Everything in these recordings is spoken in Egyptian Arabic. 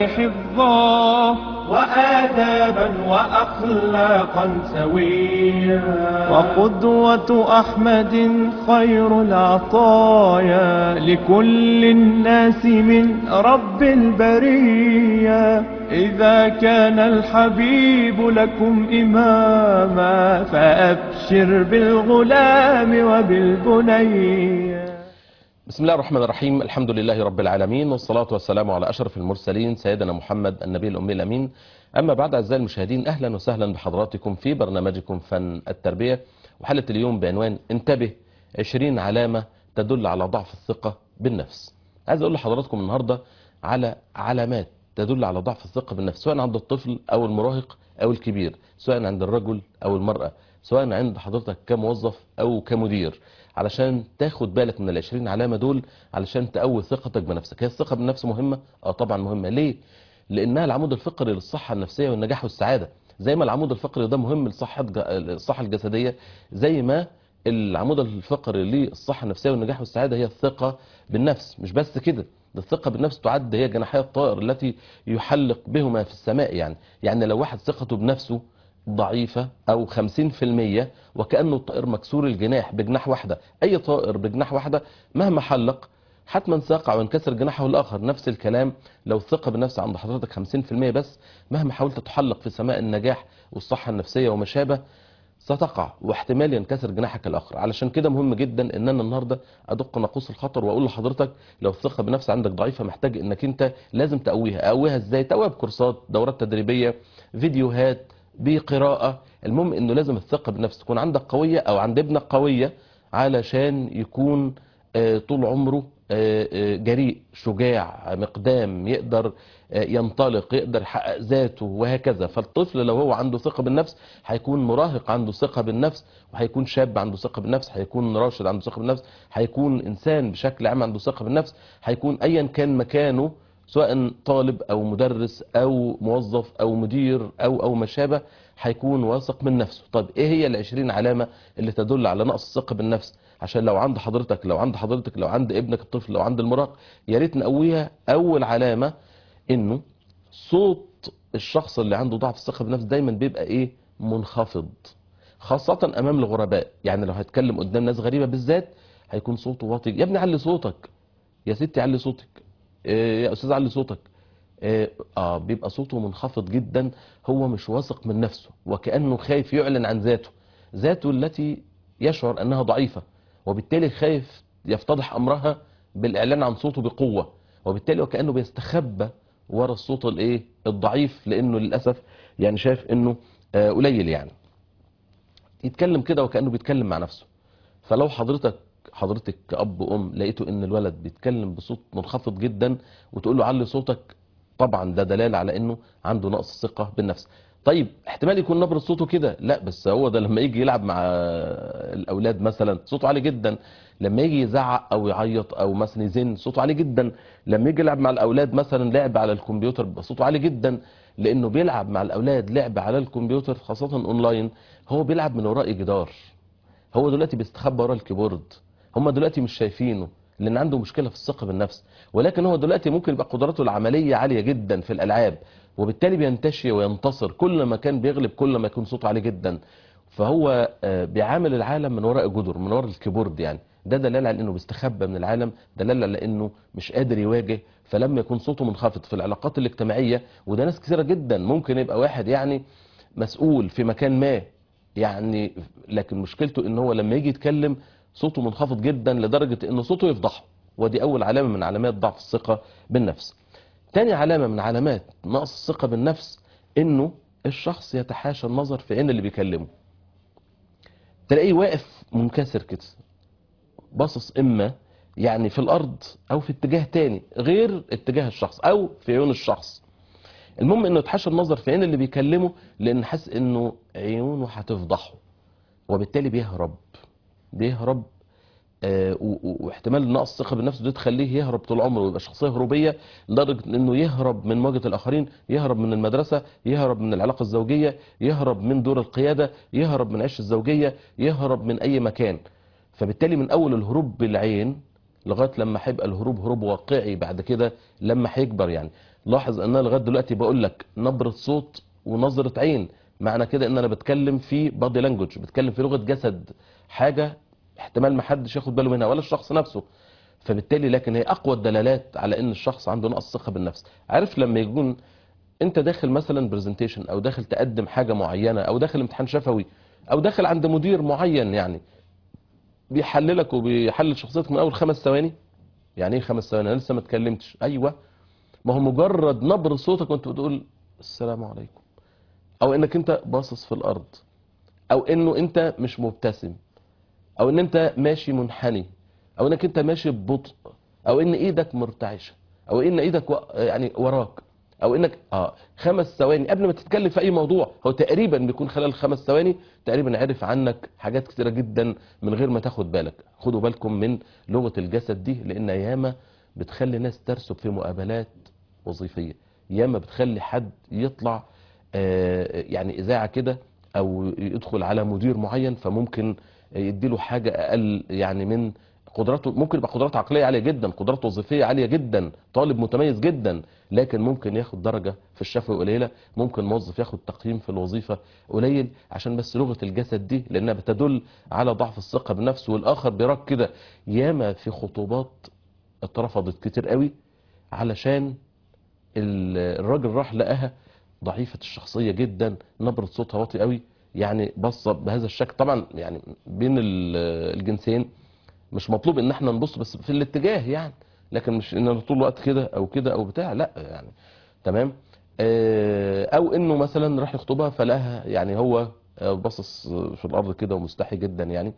حفظا وآدابا وأخلاقا سويا وقدوة أحمد خير العطايا لكل الناس من رب البرية إذا كان الحبيب لكم إماما فأبشر بالغلام وبالبنية بسم الله الرحمن الرحيم الحمد لله رب العالمين والصلاة والسلام على أشرف المرسلين سيدنا محمد النبي الأمي الأمين أما بعد أعزائي المشاهدين أهلا وسهلا بحضراتكم في برنامجكم فن التربية وحلقة اليوم بعنوان انتبه 20 علامة تدل على ضعف الثقة بالنفس عايز أقول لحضراتكم النهاردة على علامات تدل على ضعف الثقة بالنفس سواء عند الطفل أو المراهق أو الكبير سواء عند الرجل أو المرأة سواء عند حضرتك كموظف أو كمدير علشان تاخد بالك من العشرين علامة دول علشان تقوي ثقتك بنفسك هي الثقة بالنفس مهمة؟ اه طبعا مهمة ليه؟ لأنها العمود الفقري للصحة النفسية والنجاح والسعادة زي ما العمود الفقري ده مهم لصحة الصحة الجسدية زي ما العمود الفقري للصحة النفسية والنجاح والسعادة هي الثقة بالنفس مش بس كده ده الثقة بالنفس تعد هي جناحي الطائر التي يحلق بهما في السماء يعني يعني لو واحد ثقته بنفسه ضعيفة أو 50% وكأنه الطائر مكسور الجناح بجناح واحدة أي طائر بجناح واحدة مهما حلق حتما ساقع وانكسر جناحه الآخر نفس الكلام لو الثقة بالنفس عند حضرتك 50% بس مهما حاولت تحلق في سماء النجاح والصحة النفسية وما شابه ستقع واحتمال ينكسر جناحك الآخر علشان كده مهم جدا ان انا النهاردة ادق ناقوس الخطر واقول لحضرتك لو الثقة بالنفس عندك ضعيفة محتاج انك انت لازم تقويها اقويها ازاي تقويها بكورسات دورات تدريبية فيديوهات بقراءة المهم انه لازم الثقة بالنفس تكون عندك قوية او عند ابنك قوية علشان يكون طول عمره جريء شجاع مقدام يقدر ينطلق يقدر يحقق ذاته وهكذا فالطفل لو هو عنده ثقة بالنفس هيكون مراهق عنده ثقة بالنفس وهيكون شاب عنده ثقة بالنفس هيكون راشد عنده ثقة بالنفس هيكون إنسان بشكل عام عنده ثقة بالنفس هيكون أيا كان مكانه سواء طالب او مدرس او موظف او مدير او او ما شابه هيكون واثق من نفسه طب ايه هي العشرين علامة اللي تدل على نقص الثقة بالنفس عشان لو عند حضرتك لو عند حضرتك لو عند ابنك الطفل لو عند المراهق يا ريت نقويها اول علامة انه صوت الشخص اللي عنده ضعف الثقة بالنفس دايما بيبقى ايه منخفض خاصة امام الغرباء يعني لو هيتكلم قدام ناس غريبة بالذات هيكون صوته واطي يا ابني علي صوتك يا ستي علي صوتك يا استاذ علي صوتك اه بيبقى صوته منخفض جدا هو مش واثق من نفسه وكانه خايف يعلن عن ذاته ذاته التي يشعر انها ضعيفه وبالتالي خايف يفتضح امرها بالاعلان عن صوته بقوه وبالتالي وكانه بيستخبى ورا الصوت الايه الضعيف لانه للاسف يعني شايف انه آه قليل يعني يتكلم كده وكانه بيتكلم مع نفسه فلو حضرتك حضرتك كأب وأم لقيته إن الولد بيتكلم بصوت منخفض جدا وتقول له علي صوتك طبعا ده دلالة على إنه عنده نقص ثقة بالنفس طيب احتمال يكون نبرة صوته كده لا بس هو ده لما يجي يلعب مع الأولاد مثلا صوته عالي جدا لما يجي يزعق أو يعيط أو مثلا يزن صوته عالي جدا لما يجي يلعب مع الأولاد مثلا لعب على الكمبيوتر صوته عالي جدا لأنه بيلعب مع الأولاد لعب على الكمبيوتر خاصة أونلاين هو بيلعب من وراء جدار هو دلوقتي بيستخبى ورا الكيبورد هم دلوقتي مش شايفينه لان عنده مشكله في الثقه بالنفس ولكن هو دلوقتي ممكن يبقى قدراته العمليه عاليه جدا في الالعاب وبالتالي بينتشي وينتصر كل ما كان بيغلب كل ما يكون صوته عالي جدا فهو بيعامل العالم من وراء جدر من وراء الكيبورد يعني ده دلاله على انه بيستخبى من العالم دلاله على انه مش قادر يواجه فلما يكون صوته منخفض في العلاقات الاجتماعيه وده ناس كثيره جدا ممكن يبقى واحد يعني مسؤول في مكان ما يعني لكن مشكلته ان هو لما يجي يتكلم صوته منخفض جدا لدرجة ان صوته يفضحه ودي اول علامة من علامات ضعف الثقة بالنفس تاني علامة من علامات نقص الثقة بالنفس انه الشخص يتحاشى النظر في عين اللي بيكلمه تلاقيه واقف منكسر كده باصص اما يعني في الارض او في اتجاه تاني غير اتجاه الشخص او في عيون الشخص المهم انه يتحاشى النظر في عين اللي بيكلمه لان حاسس انه عيونه هتفضحه وبالتالي بيهرب بيهرب آه واحتمال نقص الثقه بالنفس ده تخليه يهرب طول عمره ويبقى شخصيه هروبيه لدرجه انه يهرب من مواجهه الاخرين يهرب من المدرسه يهرب من العلاقه الزوجيه يهرب من دور القياده يهرب من عيش الزوجيه يهرب من اي مكان فبالتالي من اول الهروب بالعين لغايه لما هيبقى الهروب هروب واقعي بعد كده لما هيكبر يعني لاحظ ان انا لغايه دلوقتي بقول لك نبره صوت ونظره عين معنى كده ان انا بتكلم في بادي لانجوج بتكلم في لغه جسد حاجه احتمال ما حدش ياخد باله منها ولا الشخص نفسه فبالتالي لكن هي اقوى الدلالات على ان الشخص عنده نقص ثقه بالنفس عارف لما يكون انت داخل مثلا برزنتيشن او داخل تقدم حاجه معينه او داخل امتحان شفوي او داخل عند مدير معين يعني بيحللك وبيحلل شخصيتك من اول خمس ثواني يعني ايه خمس ثواني انا لسه ما اتكلمتش ايوه ما هو مجرد نبر صوتك وانت بتقول السلام عليكم او انك انت باصص في الارض او انه انت مش مبتسم او ان انت ماشي منحني او انك انت ماشي ببطء او ان ايدك مرتعشه او ان ايدك و... يعني وراك او انك اه خمس ثواني قبل ما تتكلم في اي موضوع هو تقريبا بيكون خلال خمس ثواني تقريبا عرف عنك حاجات كتيره جدا من غير ما تاخد بالك خدوا بالكم من لغه الجسد دي لان ياما بتخلي ناس ترسب في مقابلات وظيفيه ياما بتخلي حد يطلع آه يعني اذاعه كده او يدخل على مدير معين فممكن يديله حاجه اقل يعني من قدراته ممكن يبقى قدرات عقليه عاليه جدا قدرات وظيفيه عاليه جدا طالب متميز جدا لكن ممكن ياخد درجه في الشفوي قليله ممكن موظف ياخد تقييم في الوظيفه قليل عشان بس لغه الجسد دي لانها بتدل على ضعف الثقه بالنفس والاخر بيراك كده ياما في خطوبات اترفضت كتير قوي علشان الراجل راح لقاها ضعيفه الشخصيه جدا نبره صوتها واطي قوي يعني بصه بهذا الشكل طبعا يعني بين الجنسين مش مطلوب ان احنا نبص بس في الاتجاه يعني لكن مش ان طول الوقت كده او كده او بتاع لا يعني تمام او انه مثلا راح يخطبها فلاها يعني هو باصص في الارض كده ومستحي جدا يعني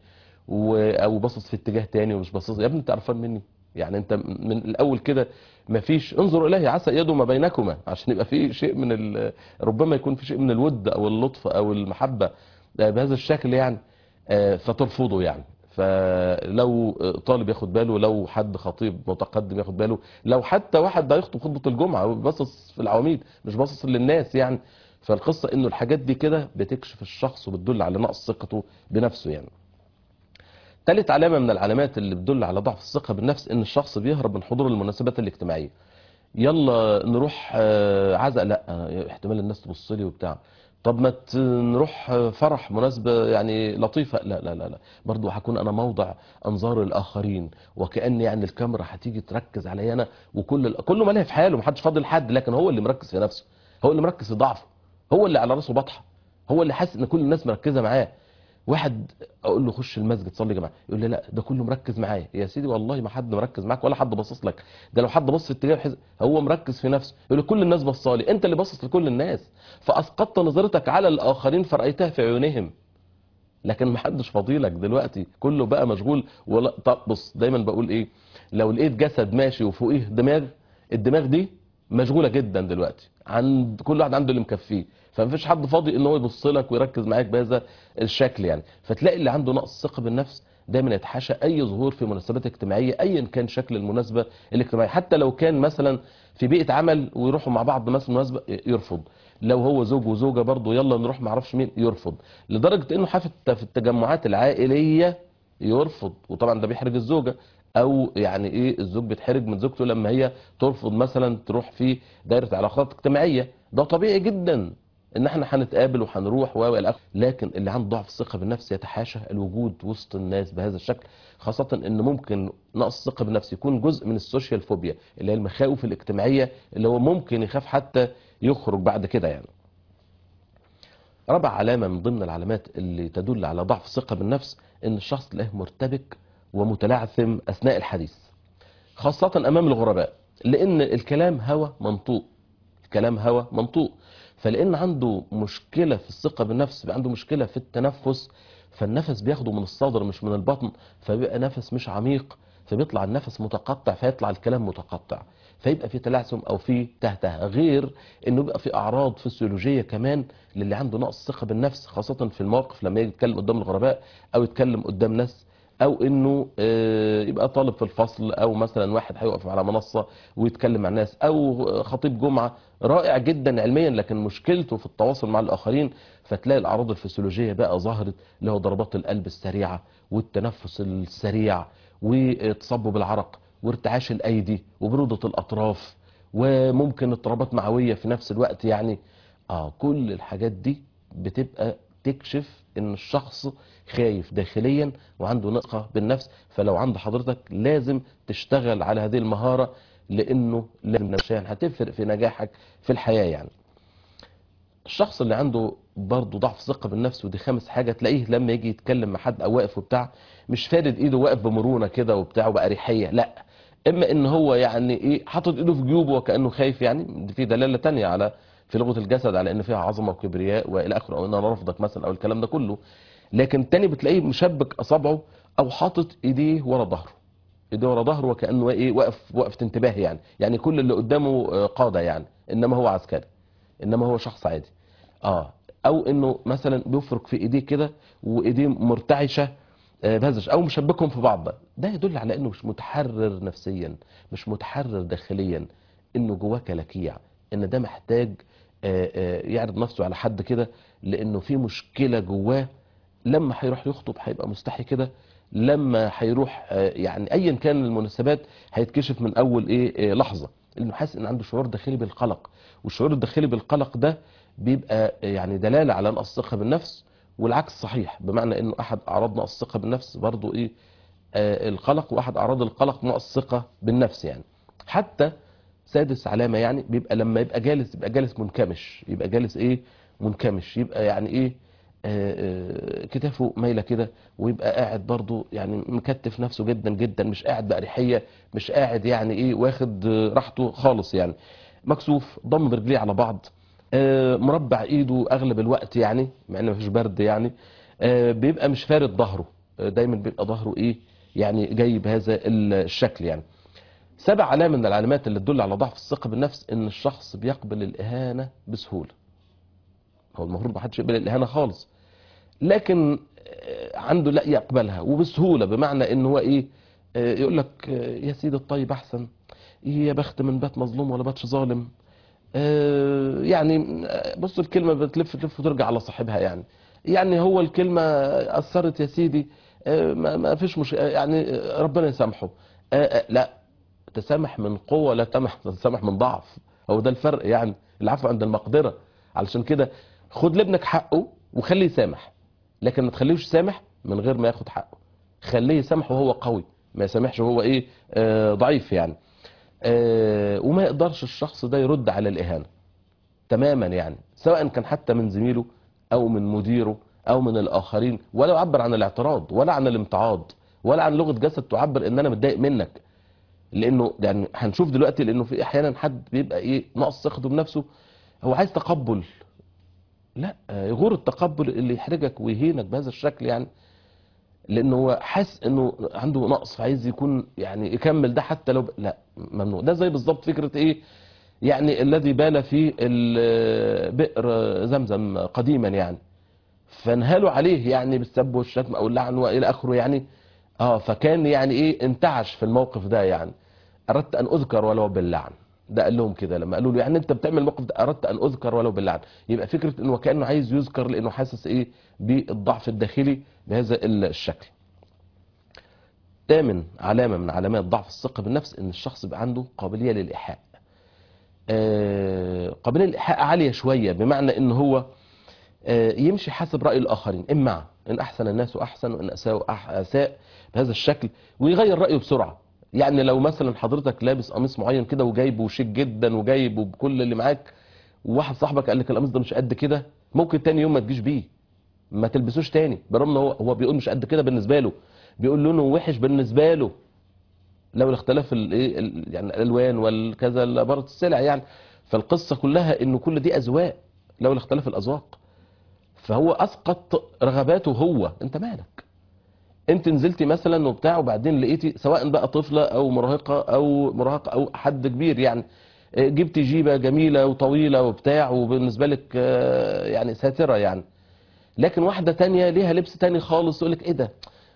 او باصص في اتجاه تاني ومش باصص يا ابني انت عرفان مني يعني انت من الاول كده ما فيش انظر اليه عسى يده ما بينكما عشان يبقى في شيء من ربما يكون في شيء من الود او اللطف او المحبه بهذا الشكل يعني فترفضه يعني فلو طالب ياخد باله لو حد خطيب متقدم ياخد باله لو حتى واحد هيخطب خطبه الجمعه باصص في العواميد مش باصص للناس يعني فالقصه انه الحاجات دي كده بتكشف الشخص وبتدل على نقص ثقته بنفسه يعني ثالث علامه من العلامات اللي بتدل على ضعف الثقه بالنفس ان الشخص بيهرب من حضور المناسبات الاجتماعيه يلا نروح عزاء لا احتمال الناس تبص لي وبتاع طب ما نروح فرح مناسبة يعني لطيفة لا لا لا لا برضو هكون أنا موضع أنظار الآخرين وكأن يعني الكاميرا هتيجي تركز عليا أنا وكل كله مالها في حاله محدش فاضل حد لكن هو اللي مركز في نفسه هو اللي مركز في ضعفه هو اللي على راسه بطحة هو اللي حاسس إن كل الناس مركزة معاه واحد اقول له خش المسجد صلي جماعه يقول لي لا ده كله مركز معايا يا سيدي والله ما حد مركز معاك ولا حد باصص لك ده لو حد بص في اتجاه الحزب هو مركز في نفسه يقول لي كل الناس بصالي انت اللي باصص لكل الناس فاسقطت نظرتك على الاخرين فرأيتها في عيونهم لكن ما حدش فضيلك دلوقتي كله بقى مشغول ولا طب بص دايما بقول ايه لو لقيت جسد ماشي وفوقيه دماغ الدماغ دي مشغوله جدا دلوقتي عند كل واحد عنده اللي مكفيه فمفيش حد فاضي ان هو يبص لك ويركز معاك بهذا الشكل يعني فتلاقي اللي عنده نقص ثقه بالنفس دايما يتحاشى اي ظهور في مناسبات اجتماعيه ايا كان شكل المناسبه الاجتماعيه حتى لو كان مثلا في بيئه عمل ويروحوا مع بعض مثلا مناسبه يرفض لو هو زوج وزوجه برضه يلا نروح ما اعرفش مين يرفض لدرجه انه حتى في التجمعات العائليه يرفض وطبعا ده بيحرج الزوجه او يعني ايه الزوج بيتحرج من زوجته لما هي ترفض مثلا تروح في دايره علاقات اجتماعيه ده طبيعي جدا ان احنا هنتقابل وهنروح و الى لكن اللي عنده ضعف الثقه بالنفس يتحاشى الوجود وسط الناس بهذا الشكل خاصه ان ممكن نقص الثقه بالنفس يكون جزء من السوشيال فوبيا اللي هي المخاوف الاجتماعيه اللي هو ممكن يخاف حتى يخرج بعد كده يعني رابع علامه من ضمن العلامات اللي تدل على ضعف الثقه بالنفس ان الشخص تلاقيه مرتبك ومتلعثم اثناء الحديث خاصه امام الغرباء لان الكلام هوى منطوق الكلام هوى منطوق فلان عنده مشكله في الثقه بالنفس عنده مشكله في التنفس فالنفس بياخده من الصدر مش من البطن فبيبقى نفس مش عميق فبيطلع النفس متقطع فيطلع الكلام متقطع فيبقى في تلعثم او في تهته غير انه يبقى في اعراض فسيولوجيه كمان للي عنده نقص ثقه بالنفس خاصه في المواقف لما يجي يتكلم قدام الغرباء او يتكلم قدام ناس او انه يبقى طالب في الفصل او مثلا واحد هيقف على منصه ويتكلم مع الناس او خطيب جمعه رائع جدا علميا لكن مشكلته في التواصل مع الاخرين فتلاقي الاعراض الفسيولوجيه بقى ظهرت اللي هو ضربات القلب السريعه والتنفس السريع وتصبب العرق وارتعاش الايدي وبروده الاطراف وممكن اضطرابات معويه في نفس الوقت يعني اه كل الحاجات دي بتبقى تكشف ان الشخص خايف داخليا وعنده نقص بالنفس فلو عند حضرتك لازم تشتغل على هذه المهاره لانه لازم نفسيا هتفرق في نجاحك في الحياه يعني الشخص اللي عنده برضه ضعف ثقه بالنفس ودي خامس حاجه تلاقيه لما يجي يتكلم مع حد او واقف وبتاع مش فارد ايده واقف بمرونه كده وبتاع وبأريحيه لا اما ان هو يعني ايه حاطط ايده في جيوبه وكانه خايف يعني دي في دلاله تانية على في لغه الجسد على ان فيها عظمه وكبرياء والى اخره او ان انا رافضك مثلا او الكلام ده كله لكن التاني بتلاقيه مشبك اصابعه او حاطط ايديه ورا ظهره ايديه ورا ظهره وكانه ايه واقف وقفه انتباه يعني يعني كل اللي قدامه آه، قاده يعني انما هو عسكري انما هو شخص عادي اه او انه مثلا بيفرك في ايديه كده وايديه مرتعشه آه، بهذا الش- او مشبكهم في بعض ده ده يدل على انه مش متحرر نفسيا مش متحرر داخليا انه جواه كلاكيع ان ده محتاج آه، آه، يعرض نفسه على حد كده لانه في مشكله جواه لما هيروح يخطب هيبقى مستحي كده لما هيروح آه، يعني ايا كان المناسبات هيتكشف من اول ايه آه، لحظه لانه حاسس ان عنده شعور داخلي بالقلق والشعور الداخلي بالقلق ده بيبقى آه، يعني دلاله على نقص الثقه بالنفس والعكس صحيح بمعنى انه احد اعراض نقص الثقه بالنفس برضو ايه آه القلق واحد اعراض القلق نقص الثقه بالنفس يعني حتى سادس علامه يعني بيبقى لما يبقى جالس يبقى جالس منكمش يبقى جالس ايه منكمش يبقى يعني ايه آه، آه، كتافه مايله كده ويبقى قاعد برضو يعني مكتف نفسه جدا جدا مش قاعد بأريحية مش قاعد يعني ايه واخد آه، راحته خالص يعني مكسوف ضم رجليه على بعض آه، مربع ايده اغلب الوقت يعني مع انه مفيش برد يعني آه، بيبقى مش فارد ظهره آه، دايما بيبقى ظهره ايه يعني جاي بهذا الشكل يعني سبع علامة من العلامات اللي تدل على ضعف الثقة بالنفس ان الشخص بيقبل الاهانة بسهولة هو المفروض ما حدش يقبل الاهانة خالص لكن آه، عنده لا يقبلها وبسهولة بمعنى ان هو ايه آه، يقول لك آه، يا سيدي الطيب احسن إيه يا بخت من بات مظلوم ولا باتش ظالم آه، يعني آه، بص الكلمة بتلف تلف وترجع على صاحبها يعني يعني هو الكلمة أثرت يا سيدي آه، ما ما فيش مش آه، يعني آه، ربنا يسامحه آه، آه، لا تسامح من قوة لا تمح تسامح من ضعف هو ده الفرق يعني العفو عند المقدرة علشان كده خد لابنك حقه وخليه يسامح لكن ما تخليهوش يسامح من غير ما ياخد حقه خليه يسامح وهو قوي ما يسامحش وهو ايه آه ضعيف يعني آه وما يقدرش الشخص ده يرد على الإهانة تماما يعني سواء كان حتى من زميله أو من مديره أو من الآخرين ولا يعبر عن الاعتراض ولا عن الامتعاض ولا عن لغة جسد تعبر إن أنا متضايق منك لأنه يعني هنشوف دلوقتي لأنه في أحيانا حد بيبقى إيه ناقص ثقته بنفسه هو عايز تقبل لا آه، يغور التقبل اللي يحرجك ويهينك بهذا الشكل يعني لانه هو حاسس انه عنده نقص فعايز يكون يعني يكمل ده حتى لو ب... لا ممنوع ده زي بالظبط فكره ايه يعني الذي بال في ال- بئر زمزم قديما يعني فانهالوا عليه يعني بالسب والشتم او اللعن والى اخره يعني اه فكان يعني ايه انتعش في الموقف ده يعني اردت ان اذكر ولو باللعن ده قال لهم كده لما قالوا له يعني انت بتعمل الموقف ده اردت ان اذكر ولو باللعن يبقى فكره انه كانه عايز يذكر لانه حاسس ايه بالضعف الداخلي بهذا الشكل ثامن علامه من علامات ضعف الثقه بالنفس ان الشخص يبقى عنده قابليه للايحاء آه، قابليه للايحاء عاليه شويه بمعنى ان هو آه، يمشي حسب راي الاخرين اما ان احسن الناس احسن وان اساءوا أح- اساء بهذا الشكل ويغير رايه بسرعه يعني لو مثلا حضرتك لابس قميص معين كده وجايبه شيك جدا وجايبه بكل اللي معاك وواحد صاحبك قال لك القميص ده مش قد كده ممكن تاني يوم ما تجيش بيه ما تلبسوش تاني برغم ان هو هو بيقول مش قد كده بالنسبه له بيقول لونه وحش بالنسبه له لو الاختلاف الايه ال- يعني الالوان والكذا برضه السلع يعني فالقصه كلها انه كل دي اذواق لو الاختلاف الاذواق فهو اسقط رغباته هو انت مالك انت نزلتي مثلا وبتاع وبعدين لقيتي سواء بقى طفله او مراهقه او مراهق او حد كبير يعني اه، جبتي جيبه جميله وطويله وبتاع وبالنسبه لك اه، يعني ساتره يعني لكن واحده تانية ليها لبس تاني خالص يقول لك ايه ده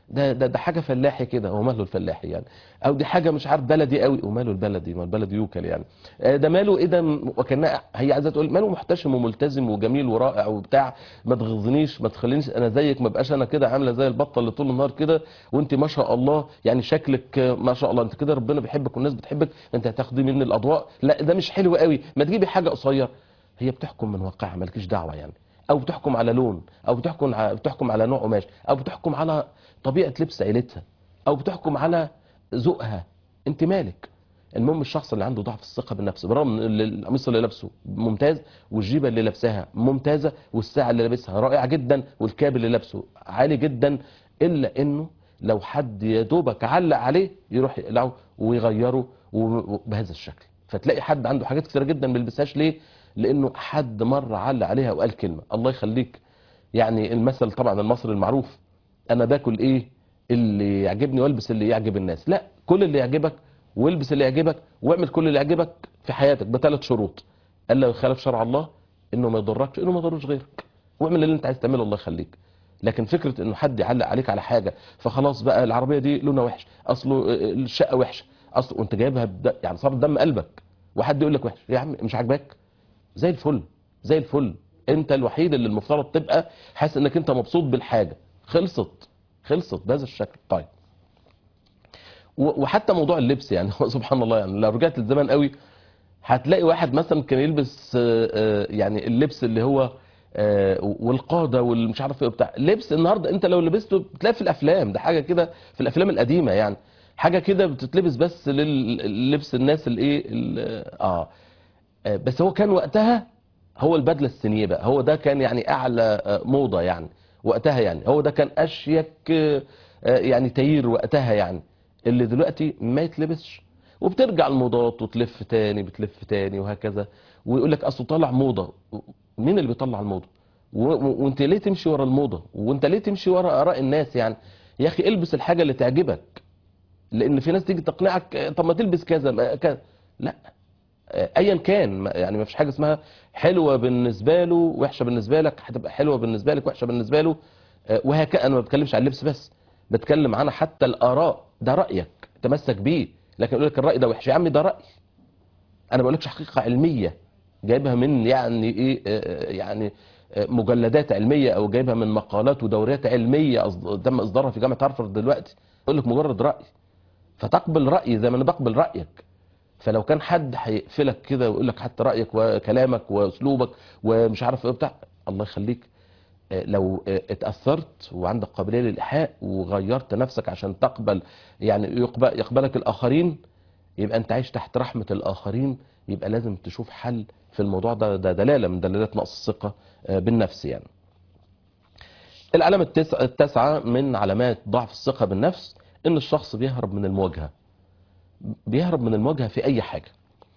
ده ده ده حاجه فلاحي كده هو ماله الفلاحي يعني او دي حاجه مش عارف بلدي قوي وماله البلدي ما البلدي يوكل يعني آه، ده ماله ايه ده م- وكانها هي عايزه تقول ماله محتشم وملتزم وجميل ورائع وبتاع ما تغضنيش ما تخلينيش انا زيك ما بقاش انا كده عامله زي البطه اللي طول النهار كده وانت ما شاء الله يعني شكلك آه، ما شاء الله انت كده ربنا بيحبك والناس بتحبك انت هتاخدي مني الاضواء لا ده مش حلو قوي ما تجيبي حاجه قصير هي بتحكم من واقعها مالكيش دعوه يعني او بتحكم على لون او بتحكم على بتحكم على نوع قماش او بتحكم على طبيعه لبس عيلتها او بتحكم على ذوقها انت مالك المهم الشخص اللي عنده ضعف الثقه بالنفس بالرغم ان القميص اللي لابسه ممتاز والجيبه اللي لابساها ممتازه والساعه اللي لابسها رائعه جدا والكاب اللي لابسه عالي جدا الا انه لو حد يا دوبك علق عليه يروح يقلعه ويغيره و- بهذا الشكل فتلاقي حد عنده حاجات كتيره جدا ما بيلبسهاش ليه لانه حد مره علق عليها وقال كلمه الله يخليك يعني المثل طبعا المصري المعروف انا باكل ايه اللي يعجبني والبس اللي يعجب الناس لا كل اللي يعجبك والبس اللي يعجبك واعمل كل اللي يعجبك في حياتك بثلاث شروط الا يخالف شرع الله انه ما يضركش انه ما يضرش غيرك واعمل اللي انت عايز تعمله الله يخليك لكن فكره انه حد يعلق عليك على حاجه فخلاص بقى العربيه دي لونها وحش اصله الشقه وحشه اصله وانت جايبها بد... يعني صار دم قلبك وحد يقول لك وحش يا عم مش عاجباك زي الفل زي الفل انت الوحيد اللي المفترض تبقى حاسس انك انت مبسوط بالحاجه خلصت خلصت بهذا الشكل طيب و- وحتى موضوع اللبس يعني سبحان الله يعني لو رجعت للزمان قوي هتلاقي واحد مثلا كان يلبس آه، آه، يعني اللبس اللي هو آه، والقاده والمش عارف ايه وبتاع لبس النهارده انت لو لبسته بتلاقي في الافلام ده حاجه كده في الافلام القديمه يعني حاجه كده بتتلبس بس للبس الناس الايه ال- اه آه، بس هو كان وقتها هو البدله السنيه بقى هو ده كان يعني اعلى آه، موضه يعني وقتها يعني هو ده كان اشيك آه، آه، يعني تاير وقتها يعني اللي دلوقتي ما يتلبسش وبترجع الموضات وتلف تاني بتلف تاني وهكذا ويقول لك اصله طالع موضه مين اللي بيطلع الموضه و- و- وانت ليه تمشي ورا الموضه وانت ليه تمشي ورا اراء الناس يعني يا اخي البس الحاجه اللي تعجبك لان في ناس تيجي تقنعك آه، طب ما تلبس كذا ما كذا لا آه، ايا كان ما- يعني ما فيش حاجه اسمها حلوه بالنسبه له وحشه بالنسبه لك هتبقى حلوه بالنسبه لك وحشه بالنسبه له آه، وهكذا انا ما بتكلمش عن اللبس بس بتكلم عن حتى الاراء ده رايك تمسك بيه لكن يقول لك الراي ده وحش يا عم ده راي انا ما بقولكش حقيقه علميه جايبها من يعني ايه آه، يعني آه، مجلدات علميه او جايبها من مقالات ودوريات علميه أصد- تم اصدارها في جامعه هارفارد دلوقتي يقول لك مجرد راي فتقبل رايي زي ما انا بقبل رايك فلو كان حد هيقفلك كده ويقول لك حتى رايك وكلامك واسلوبك ومش عارف ايه بتاع الله يخليك آه، لو آه، اتاثرت وعندك قابليه للايحاء وغيرت نفسك عشان تقبل يعني يقبل يقبلك الاخرين يبقى انت عايش تحت رحمه الاخرين يبقى لازم تشوف حل في الموضوع ده ده دلاله من دلالات نقص الثقه آه، بالنفس يعني العلامه التسعه التاسعه من علامات ضعف الثقه بالنفس ان الشخص بيهرب من المواجهه بيهرب من المواجهه في اي حاجه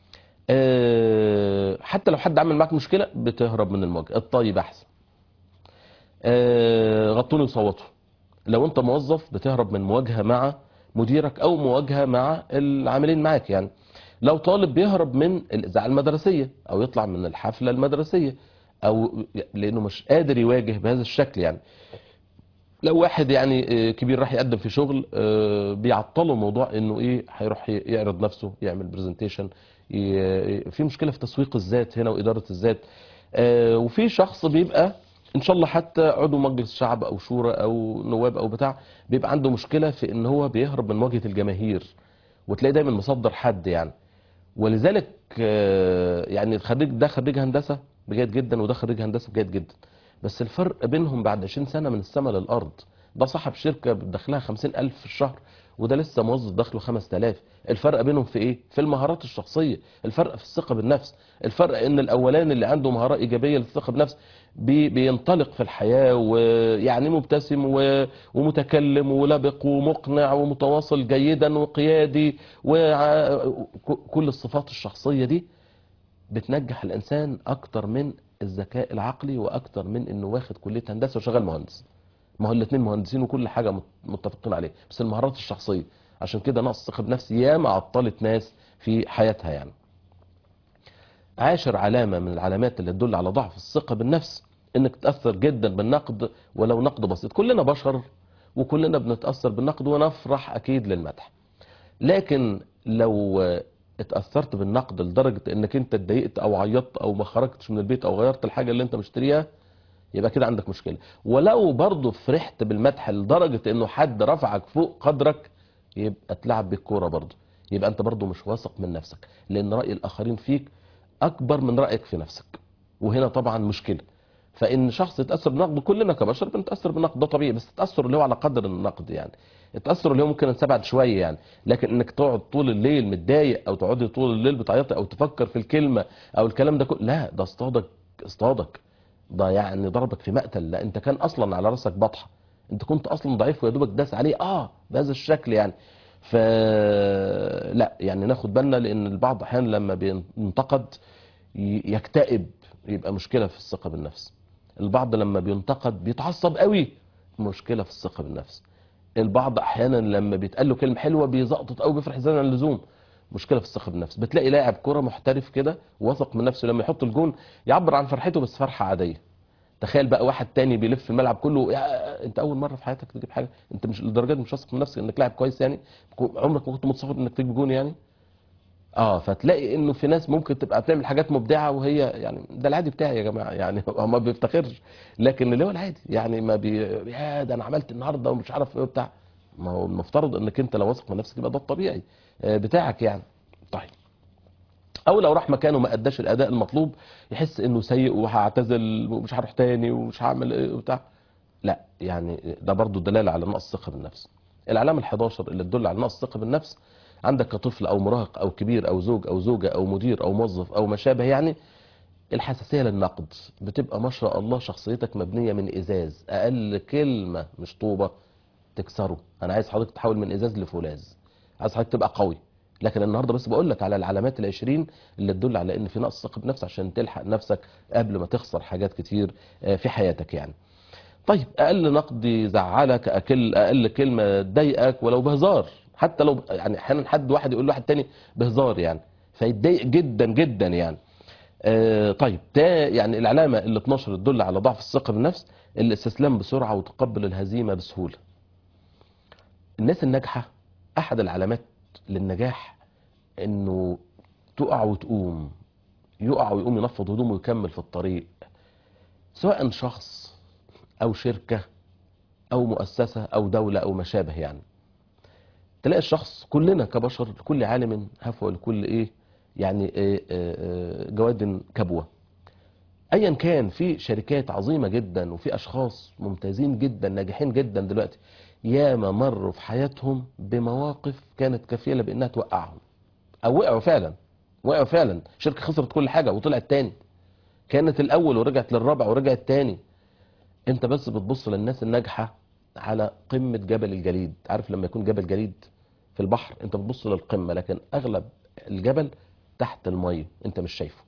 آه، حتى لو حد عمل معاك مشكله بتهرب من المواجهه الطيب احسن آه، غطوني وصوتوا لو انت موظف بتهرب من مواجهه مع مديرك او مواجهه مع العاملين معاك يعني لو طالب بيهرب من الاذاعه المدرسيه او يطلع من الحفله المدرسيه او لانه مش قادر يواجه بهذا الشكل يعني لو واحد يعني آه، كبير راح يقدم في شغل آه، بيعطله موضوع انه ايه هيروح ي- يعرض نفسه يعمل برزنتيشن في مشكله في تسويق الذات هنا واداره الذات آه، وفي شخص بيبقى ان شاء الله حتى عضو مجلس شعب او شورى او نواب او بتاع بيبقى عنده مشكله في ان هو بيهرب من مواجهه الجماهير وتلاقي دايما مصدر حد يعني ولذلك آه، يعني الخريج ده خريج هندسه بجيد جدا وده خريج هندسه بجيد جدا بس الفرق بينهم بعد 20 سنه من السماء للارض ده صاحب شركه دخلها 50000 في الشهر وده لسه موظف دخله 5000 الفرق بينهم في ايه في المهارات الشخصيه الفرق في الثقه بالنفس الفرق ان الاولاني اللي عنده مهاره ايجابيه للثقه بالنفس بي بينطلق في الحياه ويعني مبتسم و- ومتكلم ولبق ومقنع ومتواصل جيدا وقيادي وكل الصفات الشخصيه دي بتنجح الانسان اكتر من الذكاء العقلي واكتر من انه واخد كليه هندسه وشغال مهندس ما هو الاثنين مهندسين وكل حاجه مت- متفقين عليه بس المهارات الشخصيه عشان كده نقص الثقه بنفس ياما عطلت ناس في حياتها يعني عاشر علامه من العلامات اللي تدل على ضعف الثقه بالنفس انك تتاثر جدا بالنقد ولو نقد بسيط كلنا بشر وكلنا بنتاثر بالنقد ونفرح اكيد للمدح لكن لو اتاثرت بالنقد لدرجه انك انت اتضايقت او عيطت او ما خرجتش من البيت او غيرت الحاجه اللي انت مشتريها يبقى كده عندك مشكله ولو برضه فرحت بالمدح لدرجه انه حد رفعك فوق قدرك يبقى تلعب بالكوره برضه يبقى انت برضه مش واثق من نفسك لان راي الاخرين فيك اكبر من رايك في نفسك وهنا طبعا مشكله فان شخص يتاثر بالنقد كلنا كبشر بنتاثر بالنقد ده طبيعي بس التاثر اللي هو على قدر النقد يعني التاثر اللي هو ممكن نستبعد شويه يعني لكن انك تقعد طول الليل متضايق او تقعدي طول الليل بتعيطي او تفكر في الكلمه او الكلام ده كله لا ده اصطادك اصطادك ده يعني ضربك في مقتل لا انت كان اصلا على راسك بطحه انت كنت اصلا ضعيف ويا دوبك داس عليه اه بهذا الشكل يعني ف لا يعني ناخد بالنا لان البعض احيانا لما بينتقد ي- يكتئب يبقى مشكله في الثقه بالنفس البعض لما بينتقد بيتعصب قوي مشكله في الثقه بالنفس البعض احيانا لما بيتقال له كلمه حلوه بيزقطط قوي بيفرح زياده عن اللزوم مشكله في الثقه بالنفس بتلاقي لاعب كره محترف كده واثق من نفسه لما يحط الجون يعبر عن فرحته بس فرحه عاديه تخيل بقى واحد تاني بيلف في الملعب كله يا انت اول مره في حياتك تجيب حاجه انت مش لدرجه مش واثق من نفسك انك لاعب كويس يعني عمرك ما كنت متصور انك تجيب جون يعني اه فتلاقي انه في ناس ممكن تبقى بتعمل حاجات مبدعه وهي يعني ده العادي بتاعي يا جماعه يعني هو ما بيفتخرش لكن اللي هو العادي يعني ما بي يا ده انا عملت النهارده ومش عارف ايه وبتاع ما هو المفترض انك انت لو واثق من نفسك يبقى ده الطبيعي آه، بتاعك يعني طيب او لو راح مكانه ما اداش الاداء المطلوب يحس انه سيء وهعتزل ومش هروح تاني ومش هعمل ايه وبتاع لا يعني ده برضو دلاله على نقص الثقه بالنفس العلامه ال11 اللي تدل على نقص الثقه بالنفس عندك كطفل او مراهق او كبير او زوج او زوجه او مدير او موظف او ما شابه يعني الحساسيه للنقد بتبقى ما شاء الله شخصيتك مبنيه من ازاز اقل كلمه مش طوبه تكسره انا عايز حضرتك تحول من ازاز لفولاذ عايز حضرتك تبقى قوي لكن النهارده بس بقول لك على العلامات العشرين اللي تدل على ان في نقص ثقه بنفس عشان تلحق نفسك قبل ما تخسر حاجات كتير آه، في حياتك يعني طيب اقل نقد يزعلك اقل اقل كلمه تضايقك ولو بهزار حتى لو يعني احيانا حد واحد يقول لواحد تاني بهزار يعني فيتضايق جدا جدا يعني آه طيب ده يعني العلامه ال 12 تدل على ضعف الثقه بالنفس الاستسلام بسرعه وتقبل الهزيمه بسهوله الناس الناجحه احد العلامات للنجاح انه تقع وتقوم يقع ويقوم ينفض هدومه ويكمل في الطريق سواء شخص او شركه او مؤسسه او دوله او ما شابه يعني تلاقي الشخص كلنا كبشر لكل عالم هفوة لكل ايه يعني إيه آه، آه، جواد كبوه ايا كان في شركات عظيمه جدا وفي اشخاص ممتازين جدا ناجحين جدا دلوقتي ياما مروا في حياتهم بمواقف كانت كفيله بانها توقعهم او وقعوا فعلا وقعوا فعلا شركه خسرت كل حاجه وطلعت تاني كانت الاول ورجعت للرابع ورجعت تاني انت بس بتبص للناس الناجحه على قمه جبل الجليد عارف لما يكون جبل جليد في البحر انت بتبص للقمه لكن اغلب الجبل تحت الميه انت مش شايفه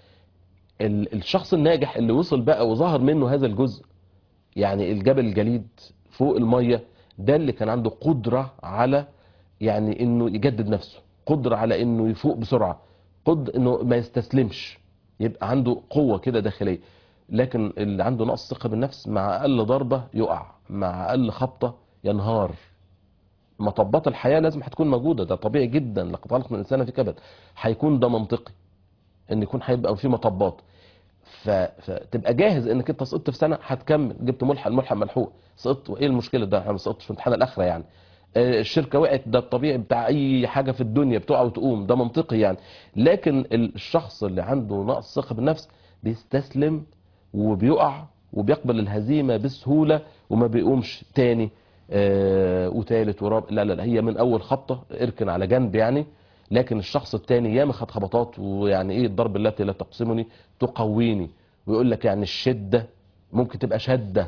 ال- الشخص الناجح اللي وصل بقى وظهر منه هذا الجزء يعني الجبل الجليد فوق الميه ده اللي كان عنده قدره على يعني انه يجدد نفسه قدره على انه يفوق بسرعه قد انه ما يستسلمش يبقى عنده قوه كده داخليه لكن اللي عنده نقص ثقه بالنفس مع اقل ضربه يقع مع اقل خبطه ينهار مطبات الحياه لازم هتكون موجوده ده طبيعي جدا لقد خلق من الانسان في كبد هيكون ده منطقي ان يكون هيبقى في مطبات ف... فتبقى جاهز انك انت سقطت في سنه هتكمل جبت ملحق الملحق ملحوق سقطت وايه المشكله ده انا ما سقطتش في امتحان الاخره يعني آه، الشركه وقعت ده الطبيعي بتاع اي حاجه في الدنيا بتقع وتقوم ده منطقي يعني لكن الشخص اللي عنده نقص ثقه بالنفس بيستسلم وبيقع وبيقبل الهزيمه بسهوله وما بيقومش تاني آه، وتالت ورابع لا لا لا هي من اول خبطه اركن على جنب يعني لكن الشخص التاني ياما خد خبطات ويعني ايه الضرب التي لا تقسمني تقويني ويقول لك يعني الشده ممكن تبقى شده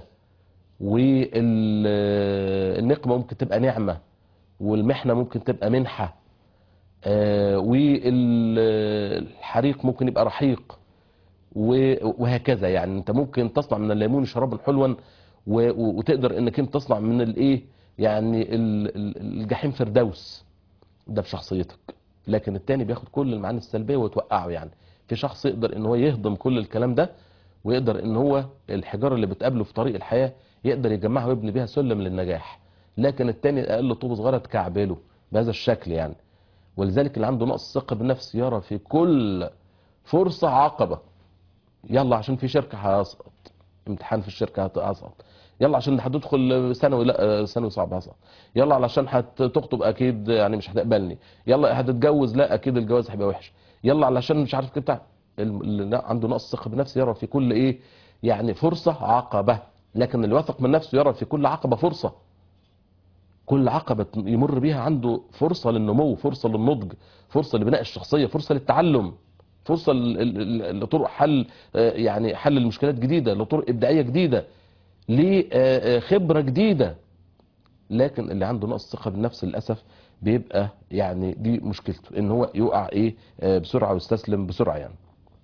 والنقمه ممكن تبقى نعمه والمحنه ممكن تبقى منحه آه، والحريق ممكن يبقى رحيق و- وهكذا يعني انت ممكن تصنع من الليمون شرابا حلوا و- و- وتقدر انك انت تصنع من الايه يعني ال- ال- الجحيم فردوس ده في شخصيتك لكن التاني بياخد كل المعاني السلبيه وتوقعه يعني في شخص يقدر ان هو يهضم كل الكلام ده ويقدر ان هو الحجاره اللي بتقابله في طريق الحياه يقدر يجمعها ويبني بيها سلم للنجاح لكن التاني اقل طوبه صغيره تكعبله بهذا الشكل يعني ولذلك اللي عنده نقص ثقه بالنفس يرى في كل فرصه عقبه يلا عشان في شركه هسقط امتحان في الشركه هسقط يلا عشان هتدخل ثانوي لا ثانوي صعب هسقط يلا علشان هتخطب اكيد يعني مش هتقبلني يلا هتتجوز لا اكيد الجواز هيبقى وحش يلا علشان مش عارف كده بتاع اللي عنده نقص ثقه بالنفس يرى في كل ايه يعني فرصه عقبه لكن اللي واثق من نفسه يرى في كل عقبه فرصه كل عقبة يمر بيها عنده فرصة للنمو فرصة للنضج فرصة لبناء الشخصية فرصة للتعلم فرصة لطرق حل يعني حل المشكلات جديدة لطرق إبداعية جديدة لخبرة جديدة لكن اللي عنده نقص ثقة بالنفس للأسف بيبقى يعني دي مشكلته ان هو يقع ايه بسرعة ويستسلم بسرعة يعني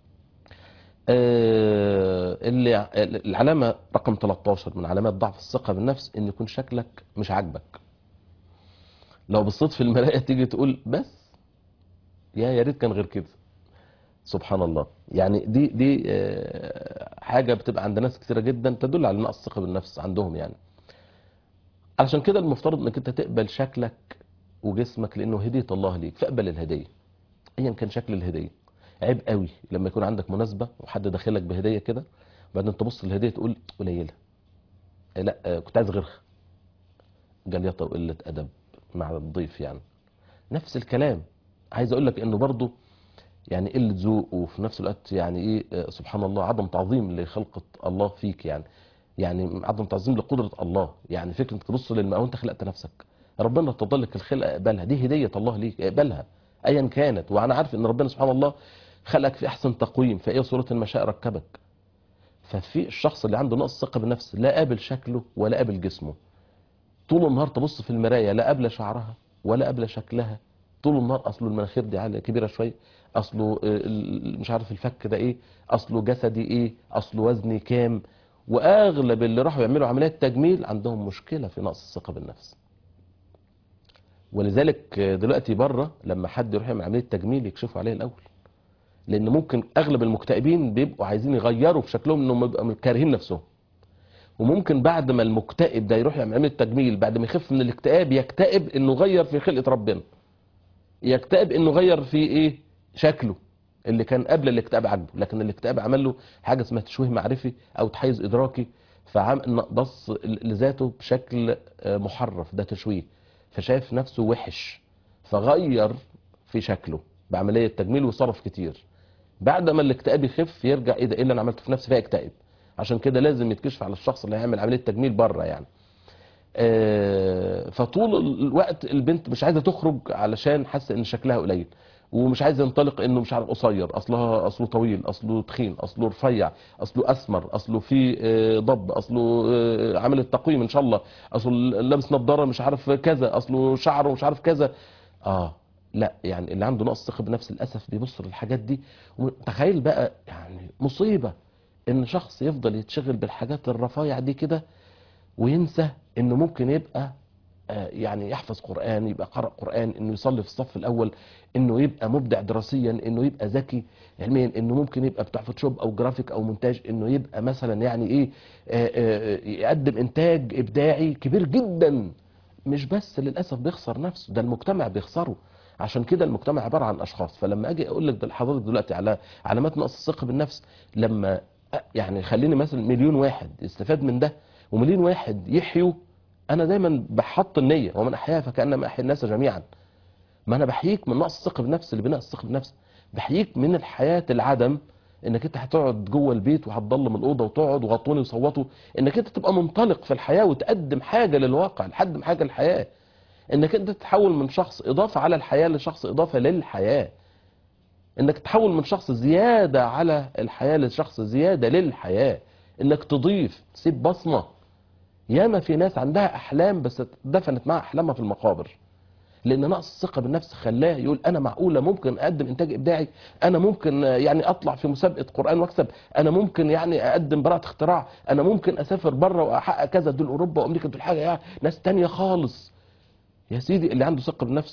اللي العلامة رقم 13 من علامات ضعف الثقة بالنفس ان يكون شكلك مش عاجبك لو بصيت في المراية تيجي تقول بس يا يا ريت كان غير كده سبحان الله يعني دي دي حاجة بتبقى عند ناس كثيرة جدا تدل على نقص الثقة بالنفس عندهم يعني علشان كده المفترض انك انت تقبل شكلك وجسمك لانه هدية الله ليك فاقبل الهدية ايا كان شكل الهدية عيب قوي لما يكون عندك مناسبة وحد داخلك بهدية كده بعدين تبص للهدية تقول قليلة لا كنت عايز غيرها جليطة وقلة ادب مع الضيف يعني نفس الكلام عايز اقول لك انه برضه يعني قله ذوق وفي نفس الوقت يعني ايه سبحان الله عدم تعظيم لخلقه الله فيك يعني يعني عدم تعظيم لقدره الله يعني فكره انك تبص للماء وانت خلقت نفسك ربنا ارتضى لك الخلقه اقبلها دي هديه الله ليك اقبلها ايا كانت وانا عارف ان ربنا سبحان الله خلقك في احسن تقويم في اي صوره ما شاء ركبك ففي الشخص اللي عنده نقص ثقه بالنفس لا قابل شكله ولا قابل جسمه طول النهار تبص في المرايه لا قابله شعرها ولا قابله شكلها طول النهار اصله المناخير دي عاليه كبيره شويه اصله مش عارف الفك ده ايه اصله جسدي ايه اصله وزني كام واغلب اللي راحوا يعملوا عمليات تجميل عندهم مشكله في نقص الثقه بالنفس ولذلك دلوقتي بره لما حد يروح يعمل عمليه تجميل يكشفوا عليه الاول لان ممكن اغلب المكتئبين بيبقوا عايزين يغيروا في شكلهم انهم يبقوا كارهين نفسهم وممكن بعد ما المكتئب ده يروح يعمل عمليه تجميل بعد ما يخف من الاكتئاب يكتئب انه غير في خلقه ربنا يكتئب انه غير في ايه شكله اللي كان قبل الاكتئاب عاجبه لكن الاكتئاب عمل له حاجه اسمها تشويه معرفي او تحيز ادراكي فعمل بص لذاته بشكل محرف ده تشويه فشايف نفسه وحش فغير في شكله بعمليه تجميل وصرف كتير بعد ما الاكتئاب يخف يرجع ايه ده ايه اللي انا عملته في نفسي فيكتئب عشان كده لازم يتكشف على الشخص اللي هيعمل عمليه تجميل بره يعني فطول الوقت البنت مش عايزه تخرج علشان حاسه ان شكلها قليل ومش عايز ينطلق انه مش عارف قصير اصلها اصله طويل اصله تخين اصله رفيع اصله اسمر اصله في ضب اصله عامل التقويم ان شاء الله اصله لابس نظاره مش عارف كذا اصله شعره مش عارف كذا اه لا يعني اللي عنده نقص ثقه بنفس للاسف بيبص للحاجات دي تخيل بقى يعني مصيبه ان شخص يفضل يتشغل بالحاجات الرفايع دي كده وينسى انه ممكن يبقى يعني يحفظ قرآن يبقى قرأ قرآن انه يصلي في الصف الاول انه يبقى مبدع دراسيا انه يبقى ذكي علميا انه ممكن يبقى بتاع فوتوشوب او جرافيك او مونتاج انه يبقى مثلا يعني ايه يقدم انتاج ابداعي كبير جدا مش بس للاسف بيخسر نفسه ده المجتمع بيخسره عشان كده المجتمع عباره عن اشخاص فلما اجي اقول لك حضرتك دلوقتي على علامات نقص الثقه بالنفس لما يعني خليني مثلا مليون واحد يستفاد من ده ومليون واحد يحيوا انا دايما بحط النيه ومن احياها فكانما احيا الناس جميعا ما انا بحييك من نقص الثقه بالنفس لبناء الثقه بالنفس بحييك من الحياه العدم انك انت هتقعد جوه البيت وهتضلم الاوضه وتقعد وغطوني وصوتوا انك انت تبقى منطلق في الحياه وتقدم حاجه للواقع تقدم حاجه للحياه انك انت تتحول من شخص اضافه على الحياه لشخص اضافه للحياه انك تتحول من شخص زياده على الحياه لشخص زياده للحياه انك تضيف تسيب بصمه ياما في ناس عندها احلام بس دفنت معها احلامها في المقابر لان نقص الثقه بالنفس خلاه يقول انا معقوله ممكن اقدم انتاج ابداعي انا ممكن يعني اطلع في مسابقه قران واكسب انا ممكن يعني اقدم براءه اختراع انا ممكن اسافر بره واحقق كذا دول اوروبا وامريكا دول حاجه يعني ناس تانية خالص يا سيدي اللي عنده ثقه بالنفس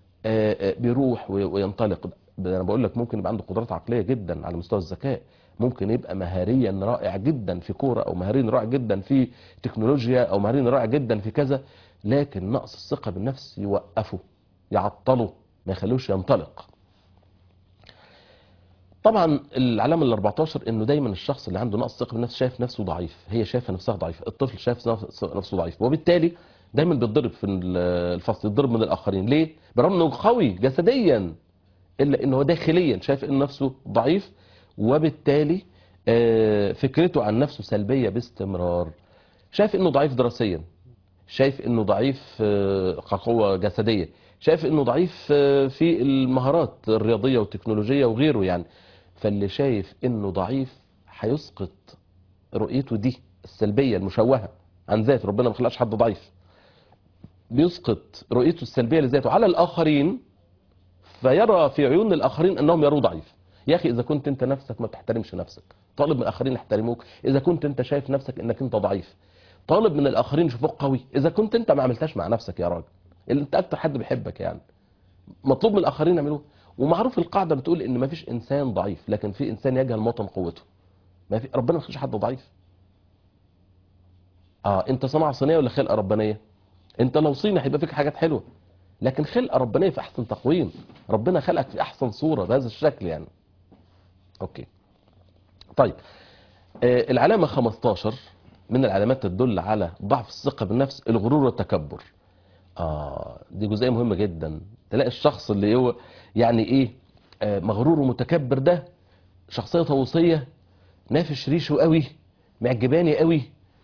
بيروح وينطلق انا بقول لك ممكن يبقى عنده قدرات عقليه جدا على مستوى الذكاء ممكن يبقى مهاريا رائع جدا في كوره او مهاريا رائع جدا في تكنولوجيا او مهاريا رائع جدا في كذا لكن نقص الثقة بالنفس يوقفه يعطله ما يخلوش ينطلق طبعا العلامة ال 14 انه دايما الشخص اللي عنده نقص ثقة بالنفس شايف نفسه ضعيف هي شايفة نفسها ضعيفة الطفل شايف نفس- نفسه ضعيف وبالتالي دايما بيتضرب في الفصل يتضرب من الاخرين ليه برغم انه قوي جسديا الا انه هو داخليا شايف ان نفسه ضعيف وبالتالي آه، فكرته عن نفسه سلبية باستمرار شايف انه ضعيف دراسيا شايف انه ضعيف آه، كقوة جسدية شايف انه ضعيف آه، في المهارات الرياضية والتكنولوجية وغيره يعني فاللي شايف انه ضعيف هيسقط رؤيته دي السلبية المشوهة عن ذاته ربنا ما خلقش حد ضعيف بيسقط رؤيته السلبية لذاته على الآخرين فيرى في عيون الآخرين أنهم يروه ضعيف يا أخي إذا كنت أنت نفسك ما تحترمش نفسك طالب من الآخرين يحترموك إذا كنت أنت شايف نفسك أنك أنت ضعيف طالب من الآخرين يشوفوك قوي إذا كنت أنت ما عملتهاش مع نفسك يا راجل اللي أنت أكتر حد بيحبك يعني مطلوب من الآخرين يعملوه ومعروف القاعدة بتقول إن ما فيش إنسان ضعيف لكن في إنسان يجهل موطن قوته ما في ربنا ما خلقش حد ضعيف اه انت صناعه صينيه ولا خلقه ربانيه انت لو صيني هيبقى فيك حاجات حلوه لكن خلقه ربانيه في احسن تقويم ربنا خلقك في احسن صوره بهذا الشكل يعني اوكي طيب آه العلامه 15 من العلامات تدل على ضعف الثقه بالنفس الغرور والتكبر اه دي جزئيه مهمه جدا تلاقي الشخص اللي هو يعني ايه آه مغرور ومتكبر ده شخصيه طاووسيه نافش ريشه قوي معجباني قوي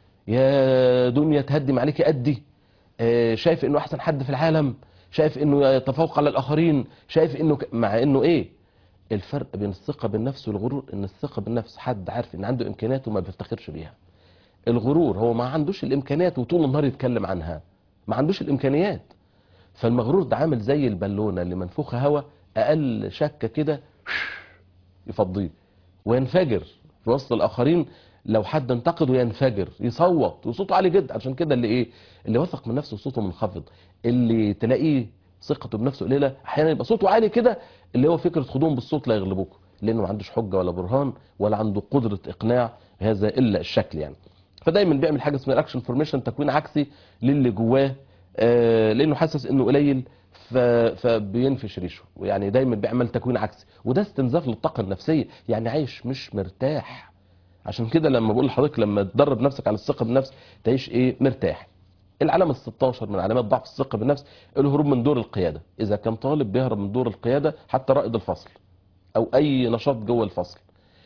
يا دنيا تهدم عليك قدي آه، شايف انه احسن حد في العالم شايف انه يتفوق على الاخرين شايف انه ك... مع انه ايه الفرق بين الثقه بالنفس والغرور ان الثقه بالنفس حد عارف ان عنده امكانيات وما بيفتخرش بيها الغرور هو ما عندوش الامكانيات وطول النهار يتكلم عنها ما عندوش الامكانيات فالمغرور ده عامل زي البالونه اللي منفوخه هواء اقل شكه كده يفضيه وينفجر في وسط الاخرين لو حد انتقده ينفجر يصوت وصوته عالي جدا عشان كده اللي ايه اللي واثق من نفسه صوته منخفض اللي تلاقيه ثقته بنفسه قليله احيانا يبقى صوته عالي كده اللي هو فكره خدوهم بالصوت لا يغلبوكم لانه ما عندوش حجه ولا برهان ولا عنده قدره اقناع هذا الا الشكل يعني فدايما بيعمل حاجه اسمها الاكشن فورميشن تكوين عكسي للي جواه آه لانه حاسس انه قليل ف... فبينفش ريشه ويعني دايما بيعمل تكوين عكسي وده استنزاف للطاقه النفسيه يعني عايش مش مرتاح عشان كده لما بقول لحضرتك لما تدرب نفسك على الثقه بالنفس تعيش ايه مرتاح العلامة ال 16 من علامات ضعف الثقة بالنفس الهروب من دور القيادة إذا كان طالب بيهرب من دور القيادة حتى رائد الفصل أو أي نشاط جوه الفصل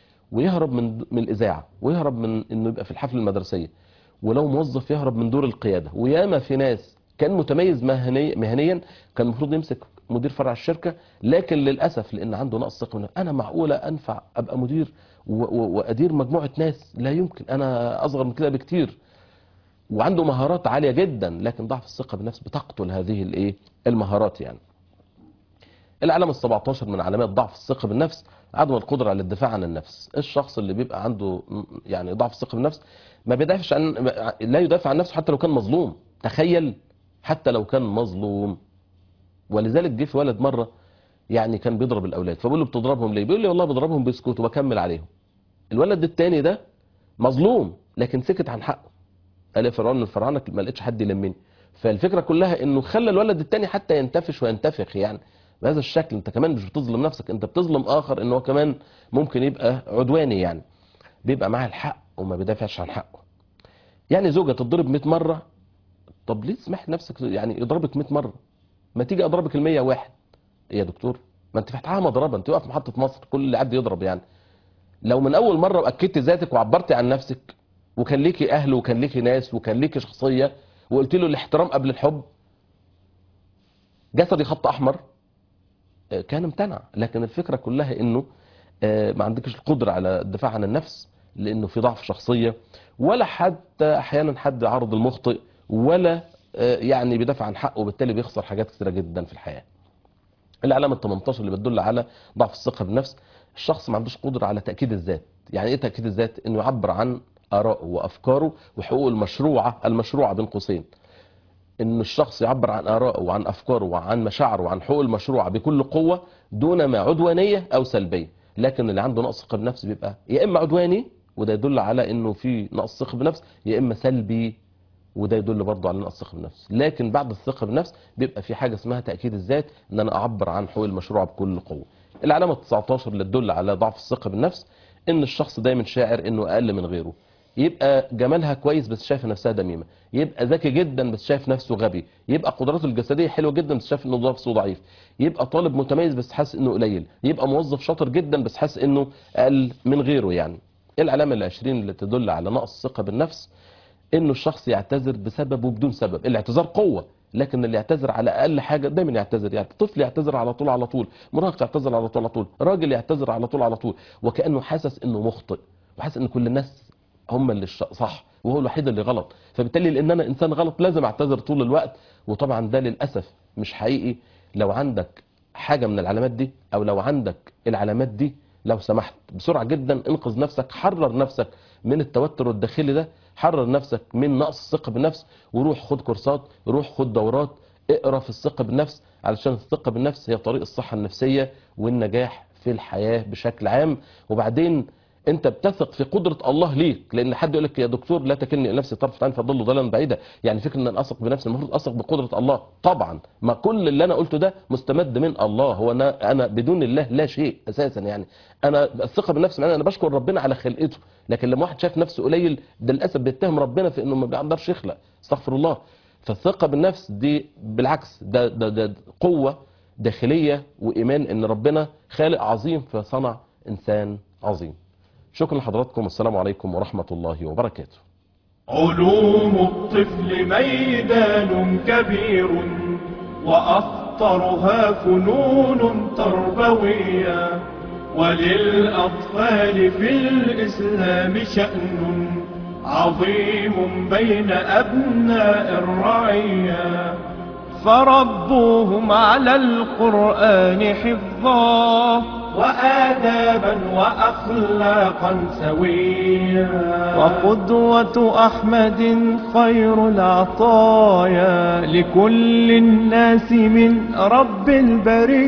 ويهرب من من الإذاعة ويهرب من إنه يبقى في الحفلة المدرسية ولو موظف يهرب من دور القيادة وياما في ناس كان متميز مهني مهنيا كان المفروض يمسك مدير فرع الشركة لكن للأسف لأن عنده نقص ثقة بالنفس أنا معقولة أنفع أبقى مدير و- و- وأدير مجموعة ناس لا يمكن أنا أصغر من كده بكتير وعنده مهارات عالية جدا لكن ضعف الثقة بالنفس بتقتل هذه الايه المهارات يعني العلامة ال 17 من علامات ضعف الثقة بالنفس عدم القدرة على الدفاع عن النفس الشخص اللي بيبقى عنده م- يعني ضعف الثقة بالنفس ما بيدافعش عن لا يدافع عن نفسه حتى لو كان مظلوم تخيل حتى لو كان مظلوم ولذلك جه في ولد مرة يعني كان بيضرب الأولاد فبقول له بتضربهم ليه بيقول لي والله بضربهم بيسكت وبكمل عليهم الولد التاني ده مظلوم لكن سكت عن حقه قال يا فرعون من الفراعنه ما لقيتش حد يلمني فالفكره كلها انه خلى الولد التاني حتى ينتفش وينتفخ يعني بهذا الشكل انت كمان مش بتظلم نفسك انت بتظلم اخر ان هو كمان ممكن يبقى عدواني يعني بيبقى معاه الحق وما بيدافعش عن حقه يعني زوجة تضرب 100 مرة طب ليه تسمح نفسك يعني يضربك 100 مرة ما تيجي اضربك ال 100 واحد إيه يا دكتور ما انت فتحها مضربة انت واقف في محطة مصر كل اللي عاد يضرب يعني لو من اول مرة واكدت ذاتك وعبرتي عن نفسك وكان ليكي اهل وكان ليكي ناس وكان ليكي شخصية وقلت له الاحترام قبل الحب جسدي خط احمر آه، كان امتنع لكن الفكرة كلها انه آه، ما عندكش القدرة على الدفاع عن النفس لانه في ضعف شخصية ولا حتى احيانا حد عرض المخطئ ولا آه، يعني بيدافع عن حقه وبالتالي بيخسر حاجات كثيرة جدا في الحياة العلامة 18 اللي بتدل على ضعف الثقة بالنفس الشخص ما عندوش قدرة على تأكيد الذات يعني ايه تأكيد الذات انه يعبر عن آرائه وأفكاره وحقوقه المشروعة المشروعة بين قوسين ان الشخص يعبر عن آرائه وعن أفكاره وعن مشاعره وعن حقوقه المشروعة بكل قوة دون ما عدوانية أو سلبية لكن اللي عنده نقص ثقة بنفس بيبقى يا إما عدواني وده يدل على انه في نقص ثقة بنفس يا إما سلبي وده يدل برضه على نقص الثقه بالنفس لكن بعد الثقه بالنفس بيبقى في حاجه اسمها تاكيد الذات ان انا اعبر عن حقوق المشروع بكل قوه العلامه 19 اللي تدل على ضعف الثقه بالنفس ان الشخص دايما شاعر انه اقل من غيره يبقى جمالها كويس بس شايف نفسها دميمه يبقى ذكي جدا بس شايف نفسه غبي يبقى قدراته الجسديه حلوه جدا بس شايف انه نفسه ضعيف يبقى طالب متميز بس حاسس انه قليل يبقى موظف شاطر جدا بس حاسس انه اقل من غيره يعني العلامه العشرين اللي تدل على نقص الثقه بالنفس انه الشخص يعتذر بسبب وبدون سبب الاعتذار قوه لكن اللي يعتذر على اقل حاجه دايما يعتذر يعني طفل يعتذر على طول على طول مراهق يعتذر على طول على طول راجل يعتذر على طول على طول وكانه حاسس انه مخطئ وحاسس ان كل الناس هم اللي الش- صح وهو الوحيد اللي غلط فبالتالي لان انا انسان غلط لازم اعتذر طول الوقت وطبعا ده للاسف مش حقيقي لو عندك حاجه من العلامات دي او لو عندك العلامات دي لو سمحت بسرعه جدا انقذ نفسك حرر نفسك من التوتر الداخلي ده حرر نفسك من نقص الثقه بالنفس وروح خد كورسات روح خد دورات اقرا في الثقه بالنفس علشان الثقه بالنفس هي طريق الصحه النفسيه والنجاح في الحياه بشكل عام وبعدين انت بتثق في قدره الله ليك لان حد يقول لك يا دكتور لا تكلني نفسي طرفه عين فضل ضلالا بعيدا يعني فكره ان انا اثق بنفسي المفروض اثق بقدره الله طبعا ما كل اللي انا قلته ده مستمد من الله هو انا انا بدون الله لا شيء اساسا يعني انا الثقه بالنفس معناها انا بشكر ربنا على خلقته لكن لما واحد شاف نفسه قليل ده للاسف بيتهم ربنا في انه ما بيقدرش يخلق استغفر الله فالثقه بالنفس دي بالعكس ده ده, ده قوه داخليه وايمان ان ربنا خالق عظيم فصنع انسان عظيم شكرا لحضراتكم والسلام عليكم ورحمة الله وبركاته علوم الطفل ميدان كبير وأخطرها فنون تربوية وللأطفال في الإسلام شأن عظيم بين أبناء الرعية فربوهم على القرآن حفظا وآدابا وأخلاقا سويا وقدوة أحمد خير العطايا لكل الناس من رب البرية